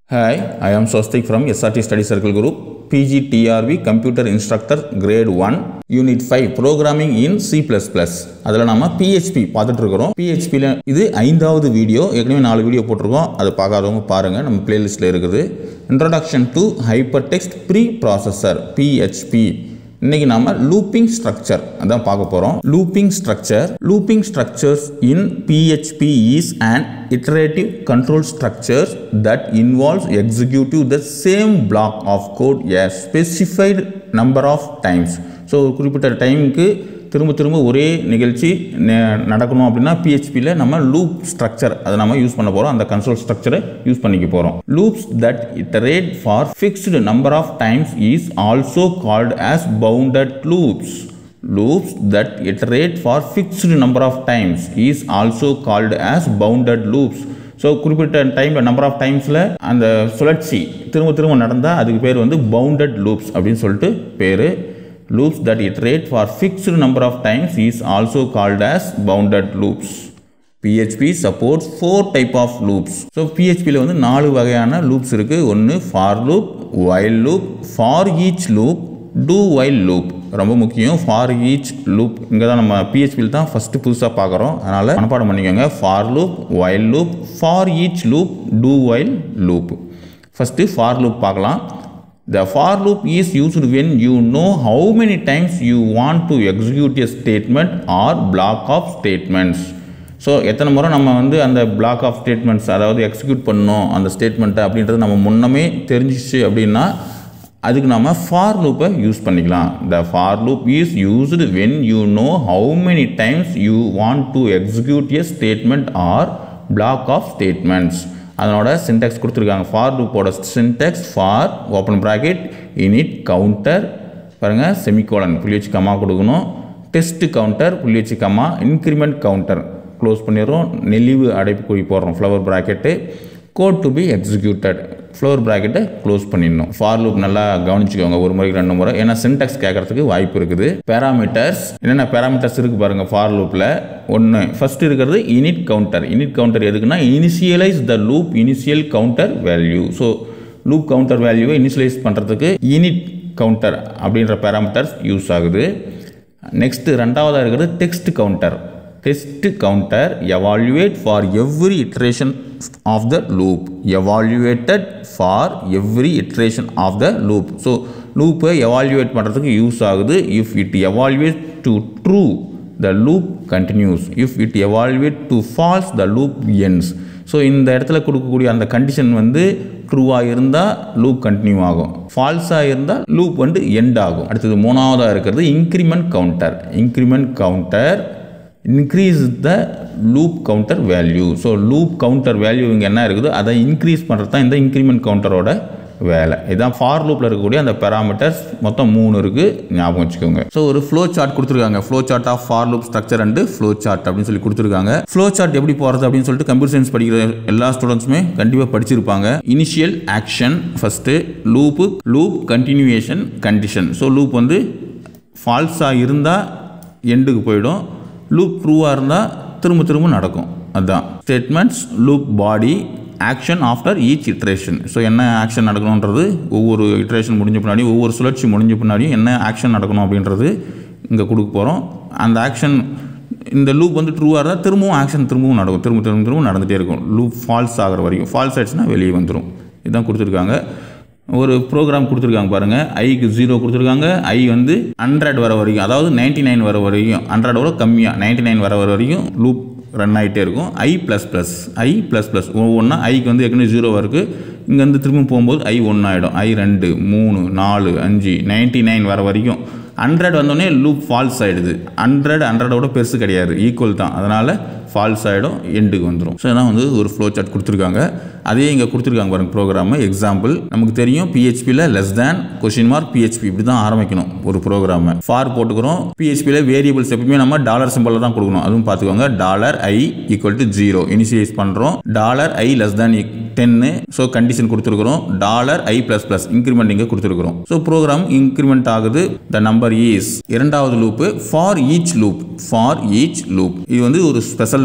Hi, I am Swastik from SRT Study Circle Group, PGTRB Computer Instructor Grade 1, Unit 5 Programming in C++. அதில் நம்ம PHP பார்த்துட்டு இருக்கிறோம் PHPல இது ஐந்தாவது வீடியோ ஏற்கனவே நாலு வீடியோ போட்டிருக்கோம் அது பார்க்காதவங்க பாருங்கள் நம்ம பிளேலிஸ்ட்டில் இருக்குது introduction to hypertext preprocessor PHP இன்னைக்கு நாம லூப்பிங் ஸ்ட்ரக்சர் அதான் பார்க்க போறோம் looping structure looping structures in PHP is an iterative control structures that involves executing the same block of code a specified number of times so குறிப்பிட்ட டைமுக்கு திரும்ப திரும்ப ஒரே நிகழ்ச்சி ந- நடக்கணும் அப்படின்னா பிஹெச்பியில் நம்ம லூப் ஸ்ட்ரக்சர் அதை நம்ம யூஸ் பண்ண போகிறோம் அந்த கன்சோல் ஸ்ட்ரக்சரை யூஸ் பண்ணிக்க போகிறோம் loops that iterate for fixed number of times is also called as bounded loops loops that iterate for fixed number of times is also called as bounded loops so குறிப்பிட்ட time number of டைம்ஸில் அந்த சுழற்சி திரும்ப திரும்ப நடந்தால் அதுக்கு பேர் வந்து பவுண்டட் லூப்ஸ் அப்படின்னு சொல்லிட்டு பேர் loops that iterate for fixed number of times is also called as bounded loops PHP supports four type of loops so PHPயில் வந்து நாலு வகையான loops இருக்குது ஒன்று for loop while loop for each loop do while loop ரொம்ப முக்கியம் for each loop இங்கே தான் நம்ம PHPயில் தான் ஃபஸ்ட்டு புதுசாக பார்க்குறோம் அதனால் மனப்பாடம் பண்ணிக்கோங்க for loop while loop for each loop do while loop first for loop பார்க்கலாம் The for loop is used when you know how many times you want to execute a statement or block of statements. So எத்தனை முறை நம்ம வந்து அந்த block of statements அதாவது execute பண்ணோம் அந்த ஸ்டேட்மெண்ட்டை அப்படின்றது நம்ம முன்னமே தெரிஞ்சிச்சு அப்படின்னா அதுக்கு நம்ம ஃபார் லூப்பை யூஸ் பண்ணிக்கலாம் the for loop is used when you know how many times you want to execute a statement or block of statements அதனோட சின்டெக்ஸ் கொடுத்துருக்காங்க ஃபார் லூப்போட syntax for open bracket init counter பாருங்கள் semicolon புள்ளி வச்சு கம்மா கொடுக்கணும் test counter புள்ளி வச்சு கம்மா increment counter close பண்ணிடுறோம் நெளிவு அடைப்புக்குறி போடுறோம் flower bracket code to be executed flower bracket close பண்ணிடணும் ஃபார் லூப் நல்லா கவனிச்சுக்கோங்க ஒரு முறைக்கு ரெண்டு முறை ஏன்னா சின்டெக்ஸ் கேட்கறதுக்கு வாய்ப்பு இருக்குது பேராமீட்டர்ஸ் என்னென்ன பேராமீட்டர்ஸ் இருக்குது பாருங்கள் ஃபார் லூப்பில் ஒன்று ஃபர்ஸ்ட் இருக்கிறது இனிட் கவுண்டர் இனிட் கவுண்டர் எதுக்குன்னா initialise the loop initial counter value so loop counter வேல்யூவை இனிஷியலைஸ் பண்ணுறதுக்கு இனிட் கவுண்டர் அப்படின்ற பேராமீட்டர்ஸ் யூஸ் ஆகுது நெக்ஸ்ட் ரெண்டாவதாக இருக்கிறது text counter test counter evaluate for every iteration of the loop evaluated for every iteration of the loop so லூப்பை evaluate பண்ணுறதுக்கு யூஸ் ஆகுது if it evaluate to true the loop continues if it evaluate to false the loop ends so இந்த இடத்துல கொடுக்கக்கூடிய அந்த condition வந்து ட்ரூவாக இருந்தால் loop continue ஆகும் ஃபால்ஸாக இருந்தால் லூப் வந்து எண்ட் ஆகும் அடுத்தது மூணாவதாக இருக்கிறது increment counter increment counter increase the loop counter value so loop counter value இங்கே என்ன இருக்குதோ அதை இன்க்ரீஸ் பண்ணுறது தான் இந்த இன்க்ரிமெண்ட் கவுண்டரோட வேலை இதுதான் ஃபார் லூப்பில் இருக்கக்கூடிய அந்த பெராமீட்டர்ஸ் மொத்தம் மூணு இருக்குது ஞாபகம் வச்சுக்கோங்க ஸோ ஒரு ஃப்ளோ சார்ட் கொடுத்துருக்காங்க flow chart of for loop structure and flow chart அப்படின்னு சொல்லி கொடுத்துருக்காங்க ஃப்ளோ சார்ட் எப்படி போகிறது அப்படின்னு சொல்லிட்டு கம்ப்யூட்டர் சயின்ஸ் படிக்கிற எல்லா ஸ்டூடெண்ட்ஸுமே கண்டிப்பாக படிச்சிருப்பாங்க initial action first loop loop continuation condition so loop வந்து ஃபால்ஸாக இருந்தால் எண்டுக்கு போயிடும் லூப் ட்ரூவாக இருந்தால் திரும்ப திரும்ப நடக்கும் அதுதான் statements loop body action after each iteration so என்ன ஆக்ஷன் நடக்கணுன்றது ஒவ்வொரு இட்ரேஷன் முடிஞ்ச பின்னாடி ஒவ்வொரு சுழற்சி முடிஞ்ச பின்னாடியும் என்ன ஆக்ஷன் நடக்கணும் அப்படின்றது இங்கே கொடுக்க போகிறோம் அந்த ஆக்ஷன் இந்த லூப் வந்து ட்ரூவாக இருந்தால் திரும்பவும் ஆக்ஷன் திரும்பவும் நடக்கும் திரும்ப திரும்ப திரும்ப நடந்துகிட்டே இருக்கும் லூப் ஃபால்ஸ் ஆகிற வரைக்கும் ஃபால்ஸ் ஆயிடுச்சுன்னா வெளியே வந்துடும் இதுதான் கொடுத்துருக்காங்க ஒரு ப்ரோக்ராம் கொடுத்துருக்காங்க பாருங்கள் ஐக்கு ஜீரோ கொடுத்துருக்காங்க ஐ வந்து ஹண்ட்ரட் வர வரைக்கும் அதாவது நைன்டி நைன் வர வரைக்கும் ஹண்ட்ரடோட கம்மியாக நைன்டி நைன் வர வர வரைக்கும் லூப் ரன் ஆகிட்டே இருக்கும் i plus plus i plus plus ஒவ்வொன்றா ஐக்கு வந்து ஏற்கனவே ஜீரோ இருக்குது இங்கே வந்து திரும்ப போகும்போது ஐ ஒன்று ஆகிடும் ஐ ரெண்டு மூணு நாலு அஞ்சு நைன்டி நைன் வர வரைக்கும் ஹண்ட்ரட் வந்தோடனே லூப் ஃபால்ஸ் ஆகிடுது ஹண்ட்ரட் ஹண்ட்ரடோட பெருசு கிடையாது ஈக்குவல் தான் அதனால் ஃபால்ஸ் ஆகிடும் எண்டுக்கு வந்துடும் ஸோ இதான் வந்து ஒரு ஃப்ளோ சார்ட் கொடுத்துருக்காங்க அதே இங்கே கொடுத்துருக்காங்க பாருங்க ப்ரோக்ராம் எக்ஸாம்பிள் நமக்கு தெரியும் பிஹெச்பியில் less than question mark PHP இப்படி தான் ஆரம்பிக்கணும் ஒரு ப்ரோக்ராமை ஃபார் போட்டுக்கிறோம் பிஹெச்பியில் வேரியபிள்ஸ் எப்பவுமே நம்ம டாலர் சிம்பிளில் தான் கொடுக்கணும் அதுவும் பார்த்துக்கோங்க dollar i equal to zero initialise பண்ணுறோம் டாலர் ஐ லெஸ் தேன் டென்னு ஸோ கண்டிஷன் கொடுத்துருக்குறோம் dollar i plus plus increment இங்கே கொடுத்துருக்குறோம் ஸோ ப்ரோக்ராம் இன்க்ரிமெண்ட் ஆகுது த நம்பர் இஸ் இரண்டாவது loop for each loop for each loop இது வந்து ஒரு ஸ்பெஷல்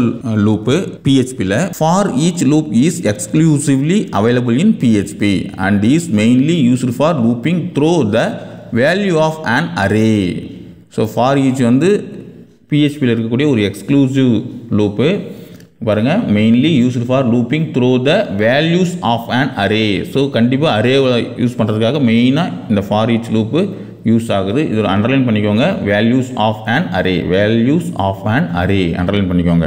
லூப்பு பிஹெச்பியில் for each loop is exclusively available in PHP and is mainly used for looping through the value of an array so for each வந்து பிஹெச்பியில் இருக்கக்கூடிய ஒரு exclusive loop பாருங்கள் mainly used for looping through the values of an array so கண்டிப்பாக அரேவை use பண்ணுறதுக்காக மெயினாக இந்த ஃபார் ஈச் லூப்பு யூஸ் ஆகுது இதில் அண்டர்லைன் பண்ணிக்கோங்க values of an array values of an array underline பண்ணிக்கோங்க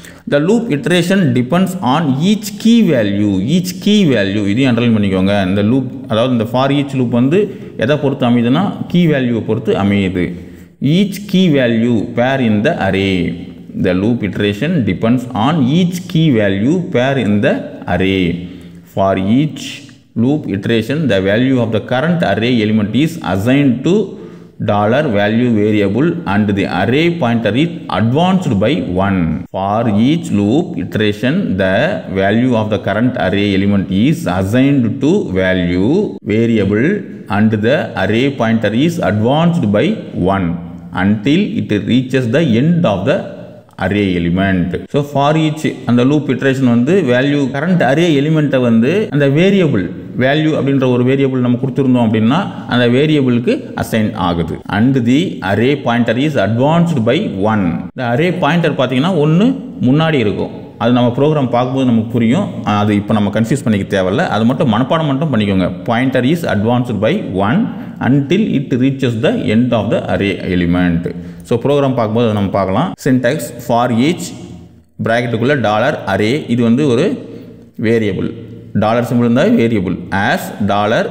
the loop iteration depends on each key value each key value இதையும் அண்டர்லைன் பண்ணிக்கோங்க இந்த லூப் அதாவது இந்த ஃபார் ஈச் லூப் வந்து எதை பொறுத்து அமையுதுன்னா கீ வேல்யூவை பொறுத்து அமையுது each key value pair in the array the loop iteration depends on each key value pair in the array for each loop iteration the value of the current array element is assigned to dollar value variable and the array pointer is advanced by 1 for each loop iteration the value of the current array element is assigned to value variable and the array pointer is advanced by 1 until it reaches the end of the array element so for each அந்த loop iteration வந்து value current array எலிமெண்ட்டை வந்து அந்த variable value அப்படின்ற ஒரு variable நம்ம கொடுத்துருந்தோம் அப்படின்னா அந்த வேரியபிளுக்கு அசைன் ஆகுது and the array pointer is advanced by one இந்த அரே பாயிண்டர் பார்த்தீங்கன்னா ஒன்று முன்னாடி இருக்கும் அது நம்ம ப்ரோக்ராம் பார்க்கும்போது நமக்கு புரியும் அது இப்போ நம்ம கன்ஃபியூஸ் பண்ணிக்க தேவையில்ல அது மட்டும் மனப்பாடம் மட்டும் பண்ணிக்கோங்க pointer is advanced by one until it reaches the end of the array element so program பார்க்கும்போது அதை நம்ம பார்க்கலாம் சின்டெக்ஸ் ஃபார் ஈச் ப்ராக்கெட்டுக்குள்ளே டாலர் அரே இது வந்து ஒரு வேரியபிள் டாலர் சிம்பிள் இருந்தால் variable as dollar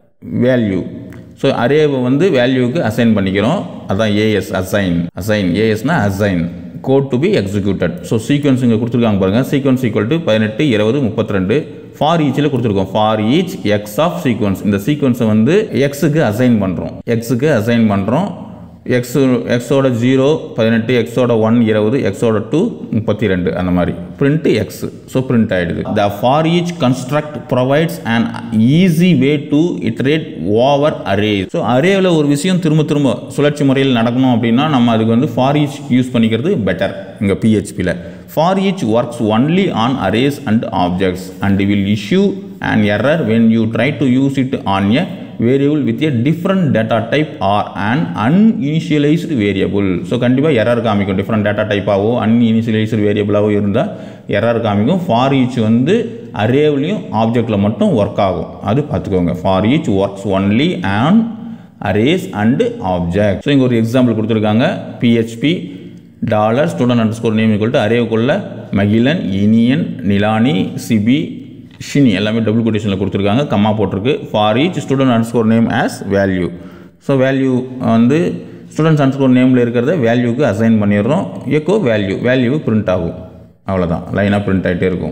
value so அரேவை வந்து வேல்யூவுக்கு அசைன் பண்ணிக்கிறோம் அதான் ஏஎஸ் அசைன் அசைன் ஏஎஸ்னா assign code to be executed so sequence இங்கே கொடுத்துருக்காங்க பாருங்கள் சீக்வன்ஸ் ஈக்குவல் டு பதினெட்டு இருபது முப்பத்தி ரெண்டு ஃபார் ஈச்சில் கொடுத்துருக்கோம் for each X of sequence இந்த சீக்வன்ஸை வந்து எக்ஸுக்கு அசைன் பண்ணுறோம் எக்ஸுக்கு அசைன் பண்ணுறோம் எக்ஸ் எக்ஸோட ஜீரோ பதினெட்டு எக்ஸோட ஒன் இருபது எக்ஸோட டூ முப்பத்தி ரெண்டு அந்த மாதிரி பிரிண்ட் எக்ஸ் ஸோ பிரிண்ட் ஆகிடுது the for each construct provides and easy way to iterate over array so அரேவில் ஒரு விஷயம் திரும்ப திரும்ப சுழற்சி முறையில் நடக்கணும் அப்படின்னா நம்ம அதுக்கு வந்து ஃபார் ஈச் யூஸ் பண்ணிக்கிறது பெட்டர் இங்கே பிஹெச்பியில் for each works only on arrays and objects and will issue an error when you try to use it on a variable with a different data type or an uninitialized variable ஸோ கண்டிப்பாக error காமிக்கும் different data டைப்பாகவோ அன்இனிஷியலைஸ்டு வேரியபிளாகவோ இருந்தால் error காமிக்கும் for each வந்து அரேவ்லையும் ஆப்ஜெக்டில் மட்டும் ஒர்க் ஆகும் அது பார்த்துக்கோங்க for each works only on arrays and object so இங்கே ஒரு எக்ஸாம்பிள் கொடுத்துருக்காங்க PHP dollar student underscore name equal to அரேவுக்குள்ள மகிழன் இனியன் நிலானி சிபி ஷினி எல்லாமே டபுள் கொட்டேஷனில் கொடுத்துருக்காங்க கம்மா போட்டிருக்கு for each student underscore name as value so value வந்து ஸ்டூடெண்ட்ஸ் அண்டர் ஸ்கோர் நேமில் இருக்கிறத வேல்யூக்கு அசைன் பண்ணிடுறோம் எக்கோ வேல்யூ வேல்யூ பிரிண்ட் ஆகும் அவ்வளோதான் லைனாக பிரிண்ட் ஆகிட்டே இருக்கும்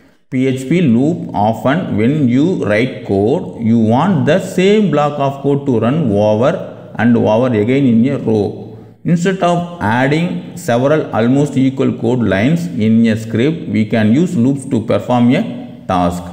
PHP loop often when you write code you want the same block of code to run over and over again in a row instead of adding several almost equal code lines in a script we can use loops to perform a task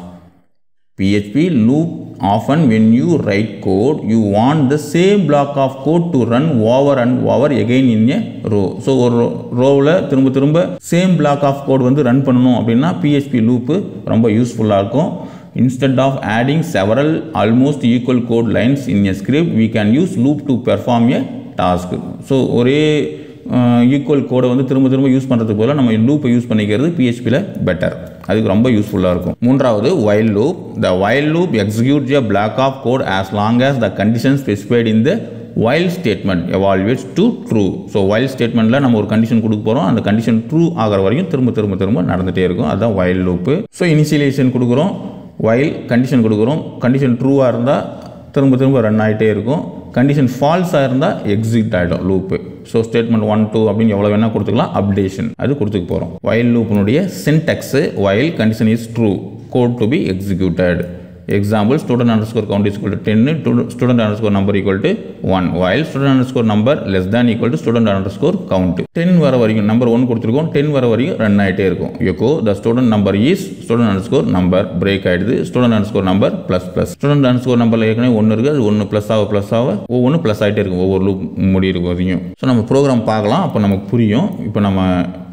PHP loop often when you write code you want the same block of code to run over and over again in a row so ஒரு ரோவில் திரும்ப திரும்ப same block of code வந்து run பண்ணணும் அப்படின்னா PHP loop ரொம்ப யூஸ்ஃபுல்லாக இருக்கும் instead of adding several almost equal code lines in a script we can use loop to perform a task so ஒரே ஈக்குவல் கோடை வந்து திரும்ப திரும்ப யூஸ் பண்ணுறதுக்கு போல நம்ம லூப்பை யூஸ் பண்ணிக்கிறது பிஹெச்பியில் பெட்டர் அதுக்கு ரொம்ப யூஸ்ஃபுல்லாக இருக்கும் மூன்றாவது while loop the while loop execute a block of code as long as the condition specified in the while statement evaluates to true so while ஸ்டேட்மெண்ட்டில் நம்ம ஒரு கண்டிஷன் கொடுக்க போகிறோம் அந்த கண்டிஷன் ட்ரூ ஆகிற வரைக்கும் திரும்ப திரும்ப திரும்ப நடந்துகிட்டே இருக்கும் அதுதான் வைல் லூப்பு ஸோ இனிஷியலைசேஷன் கொடுக்குறோம் வைல் கண்டிஷன் கொடுக்குறோம் கண்டிஷன் ட்ரூவாக இருந்தால் திரும்ப திரும்ப ரன் ஆகிட்டே இருக்கும் கண்டிஷன் ஃபால்ஸாக இருந்தால் எக்ஸிட் ஆகிடும் loop so statement one two அப்படின்னு எவ்வளோ வேணால் கொடுத்துக்கலாம் அப்டேஷன் அது கொடுத்துக்க போகிறோம் வயல் லூப்பினுடைய syntax while condition is true code to be executed example student underscore count equal to டென்னு student underscore number equal to one while student underscore number less than equal to student underscore count ten வர வரைக்கும் number one கொடுத்துருக்கோம் ten வர வரைக்கும் run ஆகிட்டே இருக்கும் echo the student number is student underscore number break ஆகிடுது student underscore number plus plus student underscore நம்பரில் ஏற்கனவே ஒன்று இருக்குது அது ஒன்று ப்ளஸ் ஆக ப்ளஸ் ஆக ஒவ்வொன்று ப்ளஸ் ஆகிட்டே இருக்கும் ஒவ்வொரு லூப் முடியிற வரையும் ஸோ நம்ம ப்ரோக்ராம் பார்க்கலாம் அப்போ நமக்கு புரியும் இப்போ நம்ம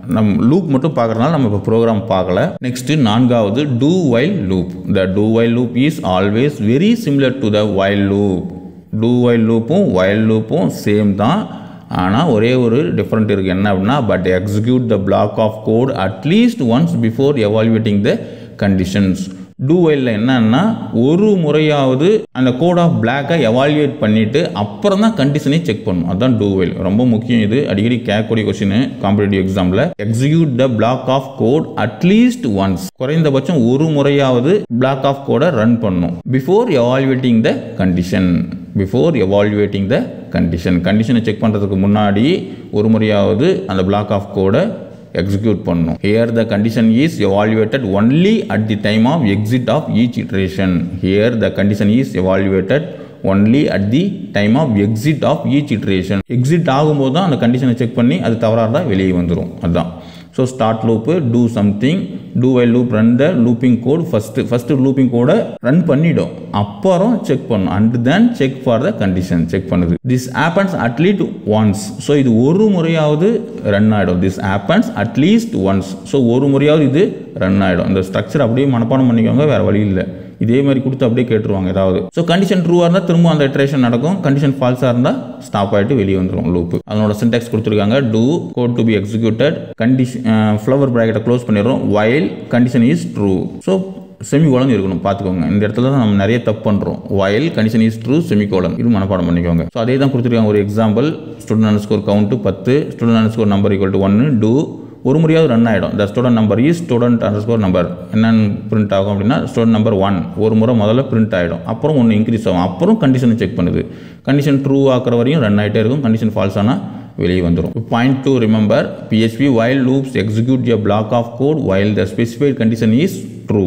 நம்ம லூப் மட்டும் பார்க்கறதுனால நம்ம இப்போ ப்ரோக்ராம் பார்க்கல நெக்ஸ்ட் நான்காவது do while loop the do while loop is always very similar to the while loop do while லூப்பும் வைல் லூப்பும் சேம் தான் ஆனால் ஒரே ஒரு டிஃப்ரெண்ட் இருக்குது என்ன அப்படின்னா but execute the block of code at least once before evaluating the conditions do வைலில் என்னன்னா ஒரு முறையாவது அந்த கோட் ஆஃப் பிளாக்கை எவால்வேட் பண்ணிவிட்டு அப்புறம் தான் கண்டிஷனை செக் பண்ணணும் அதுதான் டூ வைல் ரொம்ப முக்கியம் இது அடிக்கடி கேட்கக்கூடிய கொஸ்டின் காம்படிட்டிவ் எக்ஸாமில் execute the block of code at least once குறைந்தபட்சம் ஒரு முறையாவது பிளாக் ஆஃப் கோடை ரன் பண்ணும் before evaluating the condition before evaluating the condition கண்டிஷனை செக் பண்ணுறதுக்கு முன்னாடி ஒரு முறையாவது அந்த பிளாக் ஆஃப் கோடை எக்ஸிக்யூட் பண்ணும் here the condition is evaluated only at the time of exit of each iteration here the condition is evaluated only at the time of exit of each iteration exit ஆகும்போது தான் அந்த கண்டிஷனை check பண்ணி அது தவறாக இருந்தால் வெளியே வந்துடும் அதுதான் so start loop do something do while loop run the looping code first first looping கோடை ரன் பண்ணிடும் அப்புறம் செக் பண்ணும் and then check for the condition check பண்ணுது this happens at least once so இது ஒரு முறையாவது ரன் ஆகிடும் this happens at least once so ஒரு முறையாவது இது ரன் ஆகிடும் இந்த ஸ்ட்ரக்சர் அப்படியே மனப்பாடம் பண்ணிக்கோங்க வேறு வழி இல்லை இதே மாதிரி கொடுத்து அப்படியே கேட்டுருவாங்க ஏதாவது ஸோ கண்டிஷன் ட்ரூவாக இருந்தால் திரும்ப அந்த இட்ரேஷன் நடக்கும் கண்டிஷன் ஃபால்ஸாக இருந்தால் ஸ்டாப் ஆகிட்டு வெளியே வந்துடும் லூப் அதனோட சின்டெக்ஸ் கொடுத்துருக்காங்க do code to be executed condition flower ப்ராக்கெட்டை க்ளோஸ் பண்ணிடுறோம் while condition is true so semicolon இருக்கணும் பார்த்துக்கோங்க இந்த இடத்துல தான் நம்ம நிறைய தப்பு பண்ணுறோம் வயல் கண்டிஷன் இஸ் ட்ரூ செமிகோலன் இது மனப்பாடம் பண்ணிக்கோங்க ஸோ அதே தான் கொடுத்துருக்காங்க ஒரு example student and score count பத்து student and score number equal to ஒன்று டூ ஒரு முறையாவது ரன் ஆகிடும் the student number is student underscore number என்னென்னு பிரிண்ட் ஆகும் அப்படின்னா ஸ்டூடெண்ட் நம்பர் ஒன் ஒரு முறை முதல்ல பிரிண்ட் ஆகிடும் அப்புறம் ஒன்று இன்க்ரீஸ் ஆகும் அப்புறம் கண்டிஷனை செக் பண்ணுது கண்டிஷன் ட்ரூ ஆக்கிற வரையும் ரன் ஆகிட்டே இருக்கும் கண்டிஷன் ஃபால்ஸ் ஆனால் வெளியே வந்துடும் point to remember PHP while loops execute a block of code while the specified condition is true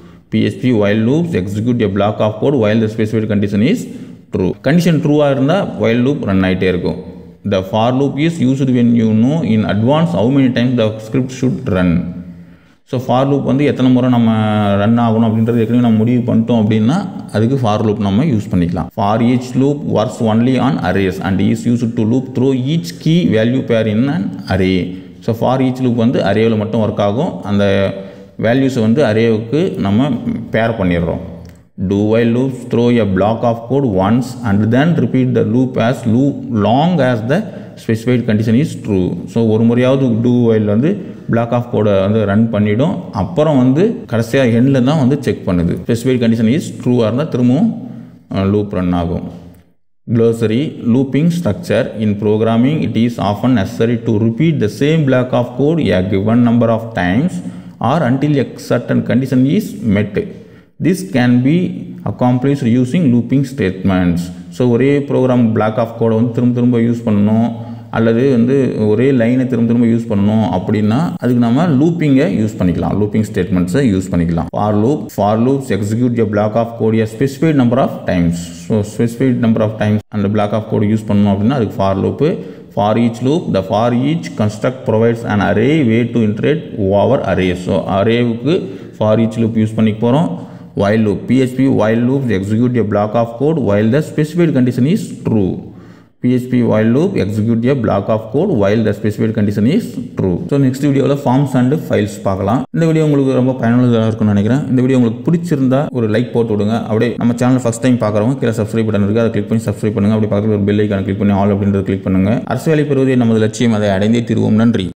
PHP while loops execute a block of code while the specified condition is true. Condition true இருந்தால் while loop run ஆகிட்டே இருக்கும் The for loop is used when you know in advance how many times the script should run. So for loop வந்து எத்தனை முறை நம்ம run ஆகணும் அப்படின்றது ஏற்கனவே நம்ம முடிவு பண்ணிட்டோம் அப்படின்னா அதுக்கு ஃபார் லூப் நம்ம யூஸ் பண்ணிக்கலாம் for each loop works only on arrays and is use to loop through each key value pair in and array so for each loop வந்து அரேவில் மட்டும் ஒர்க் ஆகும் அந்த வேல்யூஸை வந்து அரேவுக்கு நம்ம பேர் பண்ணிடுறோம் do while loops throw a block of code once and then repeat the loop as loop long as the specified condition is true so ஒரு முறையாவது do while வந்து பிளாக் ஆஃப் கோடை வந்து ரன் பண்ணிடும் அப்புறம் வந்து கடைசியாக எண்டில் தான் வந்து செக் பண்ணுது ஸ்பெசிஃபைட் கண்டிஷன் இஸ் ட்ரூவாக இருந்தால் திரும்பவும் லூப் ரன் ஆகும் glossary looping structure in programming it is often necessary to repeat the same block of code a given number of times or until a certain condition is met this can be accomplished using looping statements so ஒரே program block of கோடை வந்து திரும்ப திரும்ப use பண்ணணும் அல்லது வந்து ஒரே லைனை திரும்ப திரும்ப யூஸ் பண்ணணும் அப்படின்னா அதுக்கு நம்ம லூப்பிங்கை யூஸ் பண்ணிக்கலாம் லூப்பிங் ஸ்டேட்மெண்ட்ஸை யூஸ் பண்ணிக்கலாம் for loop for loops execute a block of code a specified number of times so specified number of times அந்த பிளாக் ஆஃப் கோடு யூஸ் பண்ணணும் அப்படின்னா அதுக்கு for loop for each loop the for each construct provides an array way to iterate over array so அரேவுக்கு for each loop use பண்ணிக்க போகிறோம் while loop php while loops execute a block of code while the specified condition is true php while loop execute a block of code while the specified condition is true so next வீடியோவில் forms and files பார்க்கலாம் இந்த video உங்களுக்கு ரொம்ப பயனுள்ளதாக இருக்கும்னு நினைக்கிறேன் இந்த video உங்களுக்கு பிடிச்சிருந்தா ஒரு லைக் போட்டு விடுங்க அப்படியே நம்ம சேனல் ஃபஸ்ட் டைம் பார்க்குறவங்க கீழே சப்ஸ்கிரைப் பட்டன் இருக்குது அதை கிளிக் பண்ணி சப்ஸ்கிரைப் பண்ணுங்க அப்படி பக்கத்தில் ஒரு பெல் ஐக்கான கிளிக் பண்ணி ஆல் அப்படின்றத கிளிக் பண்ணுங்க அரசு வேலை பெறுவதே நமது லட்சியம் அதை அடைந்தே தீர்வோம் நன்றி